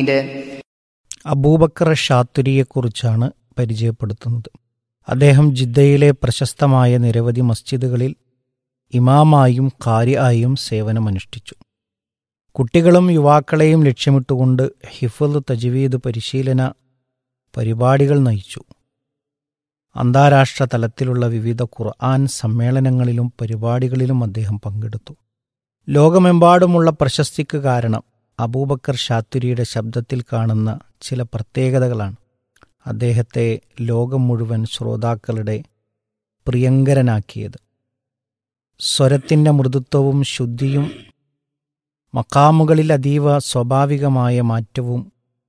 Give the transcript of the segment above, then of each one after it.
ഇബ്രാഹിമിന്റെ അബൂബക്കർ ഷാത്തുരിയെക്കുറിച്ചാണ് പരിചയപ്പെടുത്തുന്നത് അദ്ദേഹം ജിദ്ദയിലെ പ്രശസ്തമായ നിരവധി മസ്ജിദുകളിൽ ഇമാമായും കാരിയായും സേവനമനുഷ്ഠിച്ചു കുട്ടികളും യുവാക്കളെയും ലക്ഷ്യമിട്ടുകൊണ്ട് ഹിഫുൽ തജ്വീദ് പരിശീലന പരിപാടികൾ നയിച്ചു അന്താരാഷ്ട്ര തലത്തിലുള്ള വിവിധ ഖുർആൻ സമ്മേളനങ്ങളിലും പരിപാടികളിലും അദ്ദേഹം പങ്കെടുത്തു ലോകമെമ്പാടുമുള്ള പ്രശസ്തിക്ക് കാരണം അബൂബക്കർ ഷാത്തുരിയുടെ ശബ്ദത്തിൽ കാണുന്ന ചില പ്രത്യേകതകളാണ് അദ്ദേഹത്തെ ലോകം മുഴുവൻ ശ്രോതാക്കളുടെ പ്രിയങ്കരനാക്കിയത് സ്വരത്തിൻ്റെ മൃദുത്വവും ശുദ്ധിയും മക്കാമുകളിൽ അതീവ സ്വാഭാവികമായ മാറ്റവും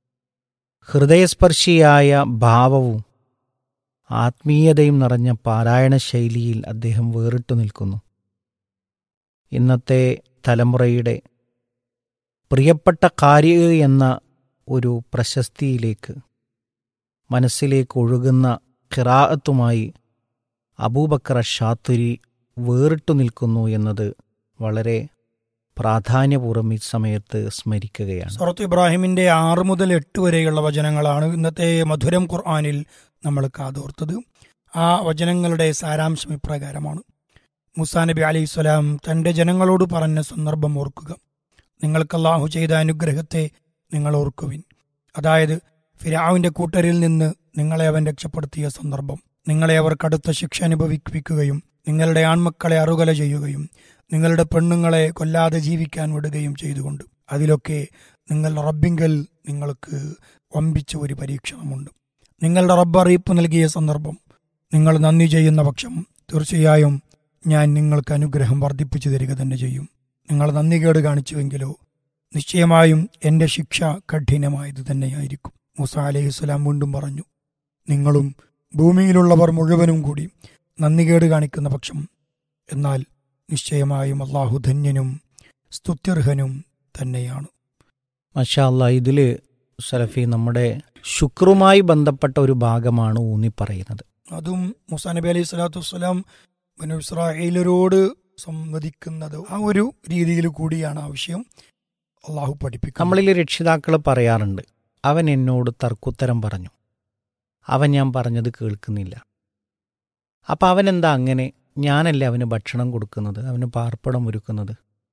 ഹൃദയസ്പർശിയായ ഭാവവും ആത്മീയതയും നിറഞ്ഞ പാരായണ ശൈലിയിൽ അദ്ദേഹം വേറിട്ടു നിൽക്കുന്നു ഇന്നത്തെ തലമുറയുടെ പ്രിയപ്പെട്ട കാര്യ എന്ന ഒരു പ്രശസ്തിയിലേക്ക് മനസ്സിലേക്ക് ഒഴുകുന്ന ഖിറാഅത്തുമായി അബൂബക്കർ ഷാത്തുരി വേറിട്ടു നിൽക്കുന്നു എന്നത് വളരെ പ്രാധാന്യപൂർവ്വം ഈ സമയത്ത് സ്മരിക്കുകയാണ് സൂറത്ത് ഇബ്രാഹിമിന്റെ ആറ് മുതൽ എട്ട് വരെയുള്ള വചനങ്ങളാണ് ഇന്നത്തെ മധുരം ഖുർആാനിൽ നമ്മൾ കാതോർത്തത് ആ വചനങ്ങളുടെ സാരാംശം ഇപ്രകാരമാണ് മുസാ നബി അലൈഹി സ്വലാം തന്റെ ജനങ്ങളോട് പറഞ്ഞ സന്ദർഭം ഓർക്കുക നിങ്ങൾക്ക് അള്ളാഹു ചെയ്ത അനുഗ്രഹത്തെ നിങ്ങൾ ഓർക്കുവിൻ അതായത് ഫിരാവിന്റെ കൂട്ടരിൽ നിന്ന് നിങ്ങളെ അവൻ രക്ഷപ്പെടുത്തിയ സന്ദർഭം നിങ്ങളെ അവർ കടുത്ത ശിക്ഷ അനുഭവിപ്പിക്കുകയും നിങ്ങളുടെ ആൺമക്കളെ അറുകല ചെയ്യുകയും നിങ്ങളുടെ പെണ്ണുങ്ങളെ കൊല്ലാതെ ജീവിക്കാൻ വിടുകയും ചെയ്തുകൊണ്ട് അതിലൊക്കെ നിങ്ങളുടെ റബ്ബിങ്കൽ നിങ്ങൾക്ക് വമ്പിച്ച ഒരു പരീക്ഷണമുണ്ട് നിങ്ങളുടെ റബ്ബ് അറിയിപ്പ് നൽകിയ സന്ദർഭം നിങ്ങൾ നന്ദി ചെയ്യുന്ന പക്ഷം തീർച്ചയായും ഞാൻ നിങ്ങൾക്ക് അനുഗ്രഹം വർദ്ധിപ്പിച്ചു തരിക തന്നെ ചെയ്യും നിങ്ങൾ നന്ദികേട് കാണിച്ചുവെങ്കിലോ നിശ്ചയമായും എന്റെ ശിക്ഷ കഠിനമായത് തന്നെയായിരിക്കും മൂസ അലഹിസ്സലാം വീണ്ടും പറഞ്ഞു നിങ്ങളും ഭൂമിയിലുള്ളവർ മുഴുവനും കൂടി നന്ദികേട് കാണിക്കുന്ന പക്ഷം എന്നാൽ നിശ്ചയമായും അള്ളാഹു ധന്യനും സ്തുത്യർഹനും തന്നെയാണ് മഷാ അല്ല ഇതിൽ സലഫി നമ്മുടെ ശുക്രുമായി ബന്ധപ്പെട്ട ഒരു ഭാഗമാണ് ഊന്നി പറയുന്നത് അതും മുസാ നബി അലൈഹി സ്വലാത്തു വസ്സലാം ബനു ഇസ്രായേലരോട് സംവദിക്കുന്നത് ആ ഒരു രീതിയിൽ കൂടിയാണ് ആവശ്യം അള്ളാഹു പഠിപ്പിക്കുന്നത് നമ്മളിൽ രക്ഷിതാക്കൾ പറയാറുണ്ട് അവൻ എന്നോട് തർക്കുത്തരം പറഞ്ഞു അവൻ ഞാൻ പറഞ്ഞത് കേൾക്കുന്നില്ല അപ്പം അവനെന്താ അങ്ങനെ ഞാനല്ലേ അവന് ഭക്ഷണം കൊടുക്കുന്നത് അവന് പാർപ്പിടം ഒരുക്കുന്നത്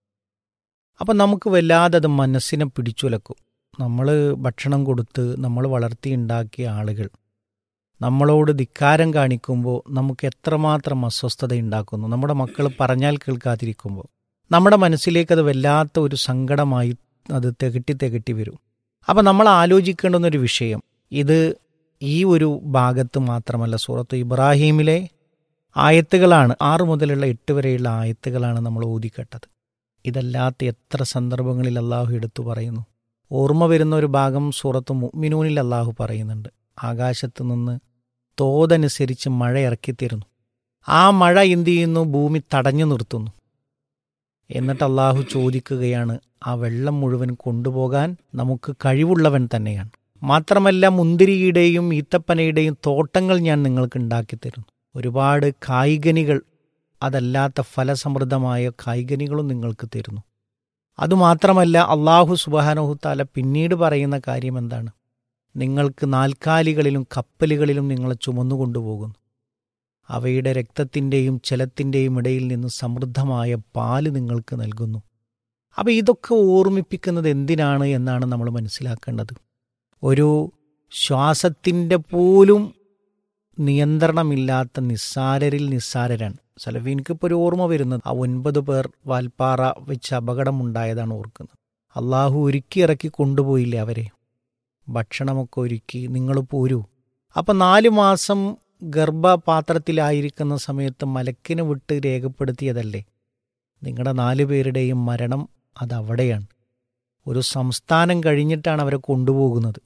അപ്പം നമുക്ക് വല്ലാതെ അത് മനസ്സിനെ പിടിച്ചുലക്കും നമ്മൾ ഭക്ഷണം കൊടുത്ത് നമ്മൾ വളർത്തിയുണ്ടാക്കിയ ആളുകൾ നമ്മളോട് ധിക്കാരം കാണിക്കുമ്പോൾ നമുക്ക് എത്രമാത്രം അസ്വസ്ഥത ഉണ്ടാക്കുന്നു നമ്മുടെ മക്കൾ പറഞ്ഞാൽ കേൾക്കാതിരിക്കുമ്പോൾ നമ്മുടെ മനസ്സിലേക്ക് അത് വല്ലാത്ത ഒരു സങ്കടമായി അത് തികട്ടി തികട്ടി വരും അപ്പം നമ്മൾ ആലോചിക്കേണ്ടുന്നൊരു വിഷയം ഇത് ഈ ഒരു ഭാഗത്ത് മാത്രമല്ല സൂറത്ത് ഇബ്രാഹീമിലെ ആയത്തുകളാണ് ആറ് മുതലുള്ള എട്ട് വരെയുള്ള ആയത്തുകളാണ് നമ്മൾ ഊതിക്കെട്ടത് ഇതല്ലാത്ത എത്ര സന്ദർഭങ്ങളിൽ അള്ളാഹു എടുത്തു പറയുന്നു ഓർമ്മ വരുന്ന ഒരു ഭാഗം സൂറത്ത് മുഅ്മിനൂനിൽ അള്ളാഹു പറയുന്നുണ്ട് ആകാശത്ത് നിന്ന് തോതനുസരിച്ച് മഴ ഇറക്കിത്തരുന്നു ആ മഴ എന്തു ചെയ്യുന്നു ഭൂമി തടഞ്ഞു നിർത്തുന്നു എന്നിട്ട് അള്ളാഹു ചോദിക്കുകയാണ് ആ വെള്ളം മുഴുവൻ കൊണ്ടുപോകാൻ നമുക്ക് കഴിവുള്ളവൻ തന്നെയാണ് മാത്രമല്ല മുന്തിരിയുടെയും ഈത്തപ്പനയുടെയും തോട്ടങ്ങൾ ഞാൻ നിങ്ങൾക്ക് ഉണ്ടാക്കി തരുന്നു ഒരുപാട് കായികനികൾ അതല്ലാത്ത ഫലസമൃദ്ധമായ കായികനികളും നിങ്ങൾക്ക് തരുന്നു അതുമാത്രമല്ല അള്ളാഹു സുബാനഹുത്താല പിന്നീട് പറയുന്ന കാര്യം എന്താണ് നിങ്ങൾക്ക് നാൽക്കാലികളിലും കപ്പലുകളിലും നിങ്ങളെ ചുമന്നുകൊണ്ടുപോകുന്നു അവയുടെ രക്തത്തിൻ്റെയും ജലത്തിൻ്റെയും ഇടയിൽ നിന്ന് സമൃദ്ധമായ പാല് നിങ്ങൾക്ക് നൽകുന്നു അപ്പോൾ ഇതൊക്കെ ഓർമ്മിപ്പിക്കുന്നത് എന്തിനാണ് എന്നാണ് നമ്മൾ മനസ്സിലാക്കേണ്ടത് ഒരു ശ്വാസത്തിൻ്റെ പോലും നിയന്ത്രണമില്ലാത്ത നിസ്സാരരിൽ നിസ്സാരരാണ് സലഫി എനിക്കിപ്പോൾ ഒരു ഓർമ്മ വരുന്നത് ആ ഒൻപത് പേർ വാൽപ്പാറ വെച്ച് അപകടമുണ്ടായതാണ് ഓർക്കുന്നത് അള്ളാഹു ഒരുക്കി ഇറക്കി കൊണ്ടുപോയില്ലേ അവരെ ഭക്ഷണമൊക്കെ ഒരുക്കി നിങ്ങൾ പോരൂ അപ്പം നാല് മാസം ഗർഭപാത്രത്തിലായിരിക്കുന്ന സമയത്ത് മലക്കിനെ വിട്ട് രേഖപ്പെടുത്തിയതല്ലേ നിങ്ങളുടെ നാല് പേരുടെയും മരണം അതവിടെയാണ് ഒരു സംസ്ഥാനം കഴിഞ്ഞിട്ടാണ് അവരെ കൊണ്ടുപോകുന്നത്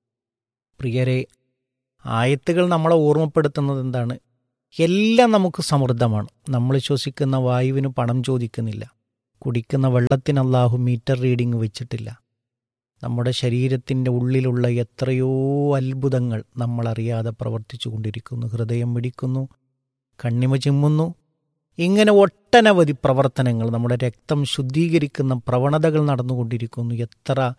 പ്രിയരെ ആയത്തുകൾ നമ്മളെ ഓർമ്മപ്പെടുത്തുന്നത് എന്താണ് എല്ലാം നമുക്ക് സമൃദ്ധമാണ് നമ്മൾ ശ്വസിക്കുന്ന വായുവിന് പണം ചോദിക്കുന്നില്ല കുടിക്കുന്ന വെള്ളത്തിന് അള്ളാഹു മീറ്റർ റീഡിംഗ് വെച്ചിട്ടില്ല നമ്മുടെ ശരീരത്തിൻ്റെ ഉള്ളിലുള്ള എത്രയോ അത്ഭുതങ്ങൾ നമ്മളറിയാതെ പ്രവർത്തിച്ചു കൊണ്ടിരിക്കുന്നു ഹൃദയം മിടിക്കുന്നു കണ്ണിമ ചിമ്മുന്നു ഇങ്ങനെ ഒട്ടനവധി പ്രവർത്തനങ്ങൾ നമ്മുടെ രക്തം ശുദ്ധീകരിക്കുന്ന പ്രവണതകൾ നടന്നുകൊണ്ടിരിക്കുന്നു എത്ര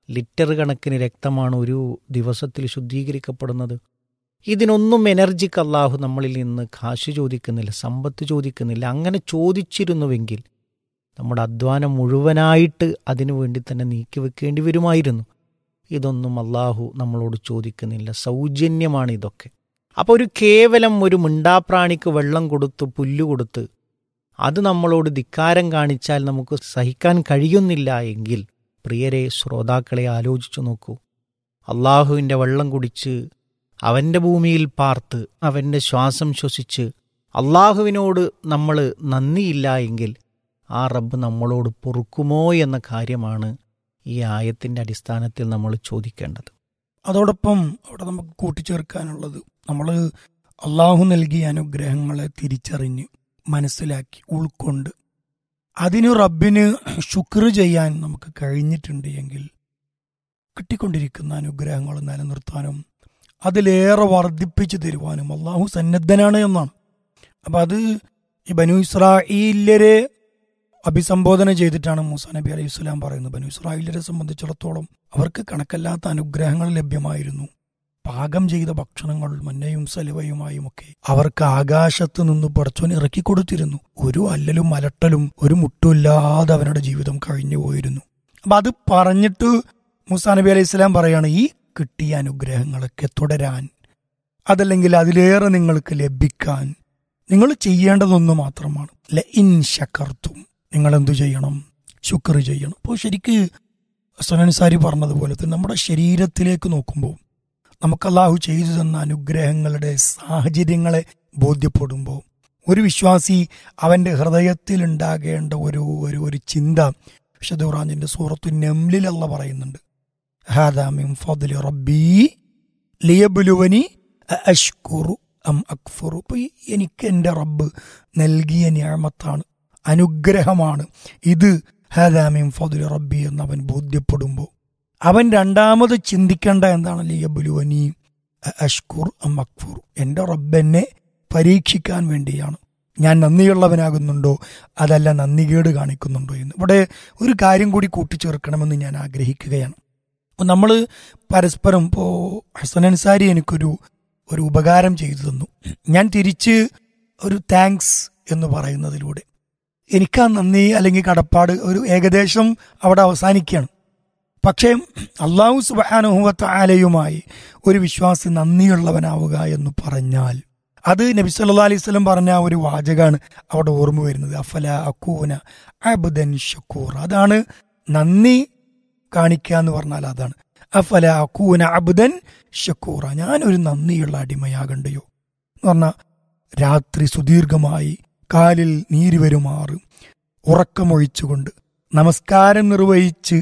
ലിറ്റർ കണക്കിന് രക്തമാണ് ഒരു ദിവസത്തിൽ ശുദ്ധീകരിക്കപ്പെടുന്നത് ഇതിനൊന്നും എനർജിക്ക് അള്ളാഹു നമ്മളിൽ നിന്ന് കാശ് ചോദിക്കുന്നില്ല സമ്പത്ത് ചോദിക്കുന്നില്ല അങ്ങനെ ചോദിച്ചിരുന്നുവെങ്കിൽ നമ്മുടെ അധ്വാനം മുഴുവനായിട്ട് അതിനു വേണ്ടി തന്നെ നീക്കി വെക്കേണ്ടി വരുമായിരുന്നു ഇതൊന്നും അള്ളാഹു നമ്മളോട് ചോദിക്കുന്നില്ല സൗജന്യമാണ് ഇതൊക്കെ അപ്പോൾ ഒരു കേവലം ഒരു മിണ്ടാപ്രാണിക്ക് വെള്ളം കൊടുത്ത് പുല്ല് കൊടുത്ത് അത് നമ്മളോട് ധിക്കാരം കാണിച്ചാൽ നമുക്ക് സഹിക്കാൻ കഴിയുന്നില്ല എങ്കിൽ പ്രിയരെ ശ്രോതാക്കളെ ആലോചിച്ചു നോക്കൂ അള്ളാഹുവിൻ്റെ വെള്ളം കുടിച്ച് അവൻ്റെ ഭൂമിയിൽ പാർത്ത് അവൻ്റെ ശ്വാസം ശ്വസിച്ച് അള്ളാഹുവിനോട് നമ്മൾ നന്ദിയില്ല എങ്കിൽ ആ റബ്ബ് നമ്മളോട് പൊറുക്കുമോ എന്ന കാര്യമാണ് ഈ ആയത്തിൻ്റെ അടിസ്ഥാനത്തിൽ നമ്മൾ ചോദിക്കേണ്ടത് അതോടൊപ്പം അവിടെ നമുക്ക് കൂട്ടിച്ചേർക്കാനുള്ളത് നമ്മൾ അള്ളാഹു നൽകിയ അനുഗ്രഹങ്ങളെ തിരിച്ചറിഞ്ഞ് മനസ്സിലാക്കി ഉൾക്കൊണ്ട് അതിന് റബ്ബിന് ശുക്ർ ചെയ്യാൻ നമുക്ക് കഴിഞ്ഞിട്ടുണ്ട് എങ്കിൽ കിട്ടിക്കൊണ്ടിരിക്കുന്ന അനുഗ്രഹങ്ങൾ നിലനിർത്താനും അതിലേറെ വർദ്ധിപ്പിച്ചു തരുവാനും അള്ളാഹു സന്നദ്ധനാണ് എന്നാണ് അപ്പം അത് ഈ ബനു ഇസ്രായേലരെ അഭിസംബോധന ചെയ്തിട്ടാണ് മൂസ നബി അലൈഹി സ്വലാം പറയുന്നത് ബനു ഇസ്രായേലരെ സംബന്ധിച്ചിടത്തോളം അവർക്ക് കണക്കല്ലാത്ത അനുഗ്രഹങ്ങൾ ലഭ്യമായിരുന്നു പാകം ചെയ്ത ഭക്ഷണങ്ങൾ മന്നയും സലുവയുമായും ഒക്കെ അവർക്ക് ആകാശത്ത് നിന്ന് പടച്ചോൻ ഇറക്കി കൊടുത്തിരുന്നു ഒരു അല്ലലും അലട്ടലും ഒരു മുട്ടുമില്ലാതെ അവരുടെ ജീവിതം കഴിഞ്ഞു പോയിരുന്നു അപ്പൊ അത് പറഞ്ഞിട്ട് മൂസാ നബി അലൈഹി സ്വലാം പറയാണ് ഈ കിട്ടിയ അനുഗ്രഹങ്ങളൊക്കെ തുടരാൻ അതല്ലെങ്കിൽ അതിലേറെ നിങ്ങൾക്ക് ലഭിക്കാൻ നിങ്ങൾ ചെയ്യേണ്ടതൊന്നു മാത്രമാണ് ല ഇൻ ശക്കർത്തും നിങ്ങൾ എന്തു ചെയ്യണം ശുക്ർ ചെയ്യണം അപ്പോൾ ശരിക്ക് സനൻസാരി പറഞ്ഞതുപോലെ തന്നെ നമ്മുടെ ശരീരത്തിലേക്ക് നോക്കുമ്പോൾ നമുക്ക് അള്ളാഹു ചെയ്തു തന്ന അനുഗ്രഹങ്ങളുടെ സാഹചര്യങ്ങളെ ബോധ്യപ്പെടുമ്പോൾ ഒരു വിശ്വാസി അവന്റെ ഹൃദയത്തിൽ ഉണ്ടാകേണ്ട ഒരു ഒരു ഒരു ചിന്ത വിശുദ്ധ ഖുറാനിന്റെ സൂറത്തു നെംലിലല്ല പറയുന്നുണ്ട് ഹാദാ മിൻ ഫദ്ലി റബ്ബി ലിയബ്ലുവനി അഷ്കുറു അം അക്ഫുറു അപ്പൊ ഈ എനിക്ക് എൻ്റെ റബ്ബ് നൽകിയ ഞാമത്താണ് അനുഗ്രഹമാണ് ഇത് ഹാദാമിം ഫതുൽ റബ്ബി എന്ന് അവൻ ബോധ്യപ്പെടുമ്പോൾ അവൻ രണ്ടാമത് ചിന്തിക്കേണ്ട എന്താണ് ലിയബുലുവനി അഷ്കുർ അം അക്ഫുർ എൻ്റെ റബ്ബ് എന്നെ പരീക്ഷിക്കാൻ വേണ്ടിയാണ് ഞാൻ നന്ദിയുള്ളവനാകുന്നുണ്ടോ അതല്ല നന്ദികേട് കാണിക്കുന്നുണ്ടോ എന്ന് ഇവിടെ ഒരു കാര്യം കൂടി കൂട്ടിച്ചേർക്കണമെന്ന് ഞാൻ ആഗ്രഹിക്കുകയാണ് നമ്മൾ പരസ്പരം ഇപ്പോൾ ഹസൻ അൻസാരി എനിക്കൊരു ഒരു ഉപകാരം ചെയ്തു തന്നു ഞാൻ തിരിച്ച് ഒരു താങ്ക്സ് എന്ന് പറയുന്നതിലൂടെ എനിക്ക് ആ നന്ദി അല്ലെങ്കിൽ കടപ്പാട് ഒരു ഏകദേശം അവിടെ അവസാനിക്കുകയാണ് പക്ഷേ അള്ളാഹു സുബാനുഹുവത്ത് ആലയുമായി ഒരു വിശ്വാസി നന്ദിയുള്ളവനാവുക എന്ന് പറഞ്ഞാൽ അത് നബി സല്ലാ അലൈഹി സ്വലം പറഞ്ഞ ആ ഒരു വാചകമാണ് അവിടെ ഓർമ്മ വരുന്നത് അഫല അക്കൂന അബുദൻ ഷക്കൂർ അതാണ് നന്ദി കാണിക്കുക എന്ന് പറഞ്ഞാൽ അതാണ് അഫല അക്കൂന അബുദൻ ഷക്കൂറ ഞാനൊരു നന്ദിയുള്ള അടിമയാകണ്ടയോ എന്ന് പറഞ്ഞാൽ രാത്രി സുദീർഘമായി കാലിൽ നീരി വരുമാറ് ഉറക്കമൊഴിച്ചുകൊണ്ട് നമസ്കാരം നിർവഹിച്ച്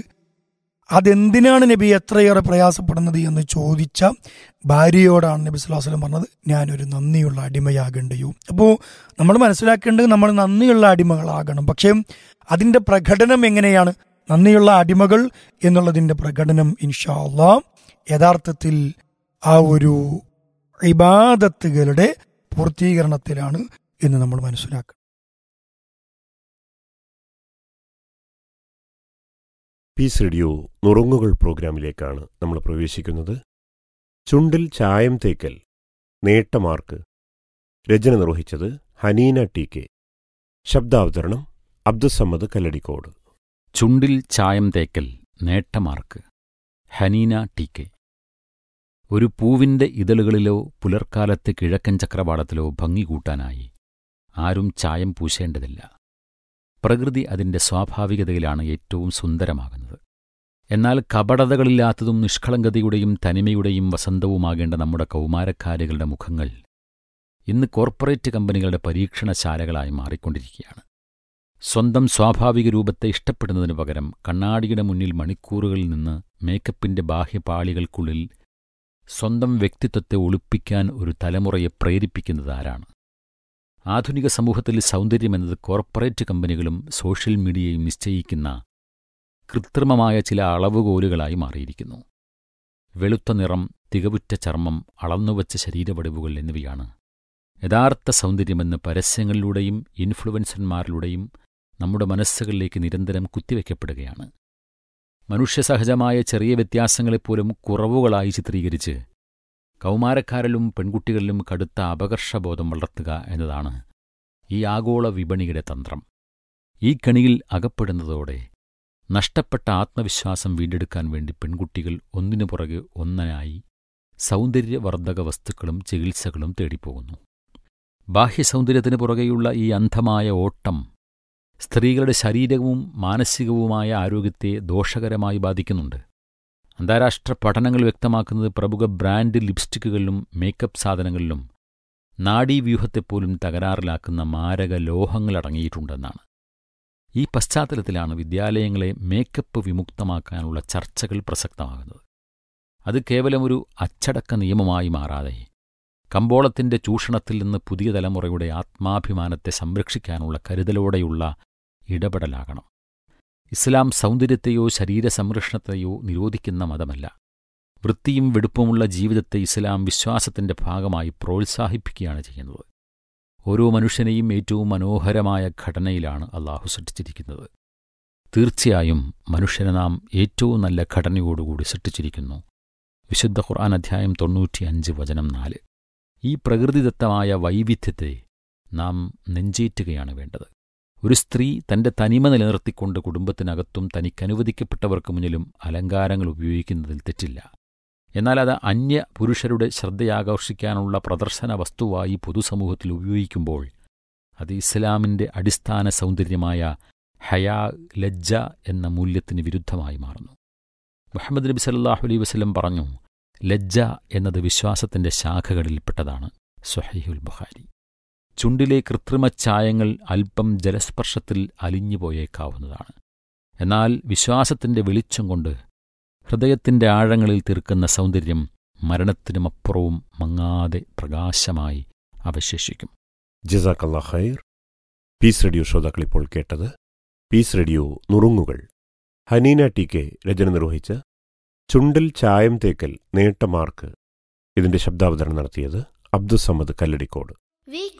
അതെന്തിനാണ് നബി എത്രയേറെ പ്രയാസപ്പെടുന്നത് എന്ന് ചോദിച്ച ഭാര്യയോടാണ് നബി സുല്ലാസ്ലം പറഞ്ഞത് ഞാനൊരു നന്ദിയുള്ള അടിമയാകണ്ടയോ അപ്പോൾ നമ്മൾ മനസ്സിലാക്കേണ്ടത് നമ്മൾ നന്ദിയുള്ള അടിമകളാകണം പക്ഷേ അതിൻ്റെ പ്രകടനം എങ്ങനെയാണ് നന്ദിയുള്ള അടിമകൾ എന്നുള്ളതിൻ്റെ പ്രകടനം ഇൻഷാ അള്ളാ യഥാർത്ഥത്തിൽ ആ ഒരു ഇബാദത്തുകളുടെ പൂർത്തീകരണത്തിലാണ് എന്ന് നമ്മൾ മനസ്സിലാക്കുക പീസ് റേഡിയോ നുറുങ്ങുകൾ പ്രോഗ്രാമിലേക്കാണ് നമ്മൾ പ്രവേശിക്കുന്നത് ചുണ്ടിൽ ചായം തേക്കൽ നേട്ടമാർക്ക് രചന നിർവഹിച്ചത് ഹനീന ടി കെ ശബ്ദാവതരണം അബ്ദുസമ്മദ് കല്ലടിക്കോട് ചുണ്ടിൽ ചായം തേക്കൽ നേട്ടമാർക്ക് ഹനീന ടി കെ ഒരു പൂവിന്റെ ഇതളുകളിലോ പുലർക്കാലത്ത് കിഴക്കൻ ചക്രവാളത്തിലോ ഭംഗി കൂട്ടാനായി ആരും ചായം പൂശേണ്ടതില്ല പ്രകൃതി അതിന്റെ സ്വാഭാവികതയിലാണ് ഏറ്റവും സുന്ദരമാകുന്നത് എന്നാൽ കപടതകളില്ലാത്തതും നിഷ്കളങ്കതയുടെയും തനിമയുടെയും വസന്തവുമാകേണ്ട നമ്മുടെ കൗമാരക്കാരികളുടെ മുഖങ്ങൾ ഇന്ന് കോർപ്പറേറ്റ് കമ്പനികളുടെ പരീക്ഷണശാലകളായി മാറിക്കൊണ്ടിരിക്കുകയാണ് സ്വന്തം സ്വാഭാവിക രൂപത്തെ ഇഷ്ടപ്പെടുന്നതിനു പകരം കണ്ണാടിയുടെ മുന്നിൽ മണിക്കൂറുകളിൽ നിന്ന് മേക്കപ്പിന്റെ ബാഹ്യപാളികൾക്കുള്ളിൽ സ്വന്തം വ്യക്തിത്വത്തെ ഒളിപ്പിക്കാൻ ഒരു തലമുറയെ പ്രേരിപ്പിക്കുന്നത് ആരാണ് ആധുനിക സമൂഹത്തിൽ സൗന്ദര്യമെന്നത് കോർപ്പറേറ്റ് കമ്പനികളും സോഷ്യൽ മീഡിയയും നിശ്ചയിക്കുന്ന കൃത്രിമമായ ചില അളവുകോലുകളായി മാറിയിരിക്കുന്നു വെളുത്ത നിറം തികവുറ്റ ചർമ്മം അളന്നുവച്ച ശരീരവടിവുകൾ എന്നിവയാണ് യഥാർത്ഥ സൗന്ദര്യമെന്ന് പരസ്യങ്ങളിലൂടെയും ഇൻഫ്ലുവൻസർമാരിലൂടെയും നമ്മുടെ മനസ്സുകളിലേക്ക് നിരന്തരം കുത്തിവെക്കപ്പെടുകയാണ് മനുഷ്യസഹജമായ ചെറിയ വ്യത്യാസങ്ങളെപ്പോലും കുറവുകളായി ചിത്രീകരിച്ച് കൗമാരക്കാരിലും പെൺകുട്ടികളിലും കടുത്ത അപകർഷബോധം വളർത്തുക എന്നതാണ് ഈ ആഗോള വിപണിയുടെ തന്ത്രം ഈ കണിയിൽ അകപ്പെടുന്നതോടെ നഷ്ടപ്പെട്ട ആത്മവിശ്വാസം വീണ്ടെടുക്കാൻ വേണ്ടി പെൺകുട്ടികൾ ഒന്നിനു പുറകെ ഒന്നനായി സൗന്ദര്യവർദ്ധക വസ്തുക്കളും ചികിത്സകളും തേടിപ്പോകുന്നു ബാഹ്യസൗന്ദര്യത്തിന് പുറകെയുള്ള ഈ അന്ധമായ ഓട്ടം സ്ത്രീകളുടെ ശാരീരികവും മാനസികവുമായ ആരോഗ്യത്തെ ദോഷകരമായി ബാധിക്കുന്നുണ്ട് അന്താരാഷ്ട്ര പഠനങ്ങൾ വ്യക്തമാക്കുന്നത് പ്രമുഖ ബ്രാൻഡ് ലിപ്സ്റ്റിക്കുകളിലും മേക്കപ്പ് സാധനങ്ങളിലും നാഡീവ്യൂഹത്തെപ്പോലും തകരാറിലാക്കുന്ന മാരക ലോഹങ്ങൾ അടങ്ങിയിട്ടുണ്ടെന്നാണ് ഈ പശ്ചാത്തലത്തിലാണ് വിദ്യാലയങ്ങളെ മേക്കപ്പ് വിമുക്തമാക്കാനുള്ള ചർച്ചകൾ പ്രസക്തമാകുന്നത് അത് കേവലം ഒരു അച്ചടക്ക നിയമമായി മാറാതെ കമ്പോളത്തിന്റെ ചൂഷണത്തിൽ നിന്ന് പുതിയ തലമുറയുടെ ആത്മാഭിമാനത്തെ സംരക്ഷിക്കാനുള്ള കരുതലോടെയുള്ള ഇടപെടലാകണം ഇസ്ലാം സൗന്ദര്യത്തെയോ ശരീര സംരക്ഷണത്തെയോ നിരോധിക്കുന്ന മതമല്ല വൃത്തിയും വെടുപ്പുമുള്ള ജീവിതത്തെ ഇസ്ലാം വിശ്വാസത്തിന്റെ ഭാഗമായി പ്രോത്സാഹിപ്പിക്കുകയാണ് ചെയ്യുന്നത് ഓരോ മനുഷ്യനെയും ഏറ്റവും മനോഹരമായ ഘടനയിലാണ് അള്ളാഹു സൃഷ്ടിച്ചിരിക്കുന്നത് തീർച്ചയായും മനുഷ്യനെ നാം ഏറ്റവും നല്ല ഘടനയോടുകൂടി സൃഷ്ടിച്ചിരിക്കുന്നു വിശുദ്ധ ഖുർആൻ അധ്യായം തൊണ്ണൂറ്റിയഞ്ച് വചനം നാല് ഈ പ്രകൃതിദത്തമായ വൈവിധ്യത്തെ നാം നെഞ്ചേറ്റുകയാണ് വേണ്ടത് ഒരു സ്ത്രീ തന്റെ തനിമ നിലനിർത്തിക്കൊണ്ട് കുടുംബത്തിനകത്തും തനിക്കനുവദിക്കപ്പെട്ടവർക്ക് മുന്നിലും അലങ്കാരങ്ങൾ ഉപയോഗിക്കുന്നതിൽ തെറ്റില്ല എന്നാൽ അത് അന്യ പുരുഷരുടെ ശ്രദ്ധയാകർഷിക്കാനുള്ള പ്രദർശന വസ്തുവായി പൊതുസമൂഹത്തിൽ ഉപയോഗിക്കുമ്പോൾ അത് ഇസ്ലാമിന്റെ അടിസ്ഥാന സൗന്ദര്യമായ ഹയാ ലജ്ജ എന്ന മൂല്യത്തിന് വിരുദ്ധമായി മാറുന്നു മുഹമ്മദ് നബി സല്ലാഹു അലൈ വസ്ലം പറഞ്ഞു ലജ്ജ എന്നത് വിശ്വാസത്തിന്റെ ശാഖകളിൽപ്പെട്ടതാണ് സുഹൈഹുൽ ബുഖാരി ചുണ്ടിലെ കൃത്രിമ ചായങ്ങൾ അല്പം ജലസ്പർശത്തിൽ അലിഞ്ഞുപോയേക്കാവുന്നതാണ് എന്നാൽ വിശ്വാസത്തിന്റെ വെളിച്ചം കൊണ്ട് ഹൃദയത്തിന്റെ ആഴങ്ങളിൽ തീർക്കുന്ന സൗന്ദര്യം മരണത്തിനുമപ്പുറവും മങ്ങാതെ പ്രകാശമായി അവശേഷിക്കും ജസാക്കല്ലാ ഖൈർ പീസ് റേഡിയോ ശ്രോതാക്കൾ ഇപ്പോൾ കേട്ടത് പീസ് റേഡിയോ നുറുങ്ങുകൾ ഹനീന ടി കെ രചന നിർവഹിച്ച ചുണ്ടിൽ ചായം തേക്കൽ നേട്ടമാർക്ക് ഇതിന്റെ ശബ്ദാവതരണം നടത്തിയത് അബ്ദുസമ്മദ് കല്ലടിക്കോട് വീക്ക്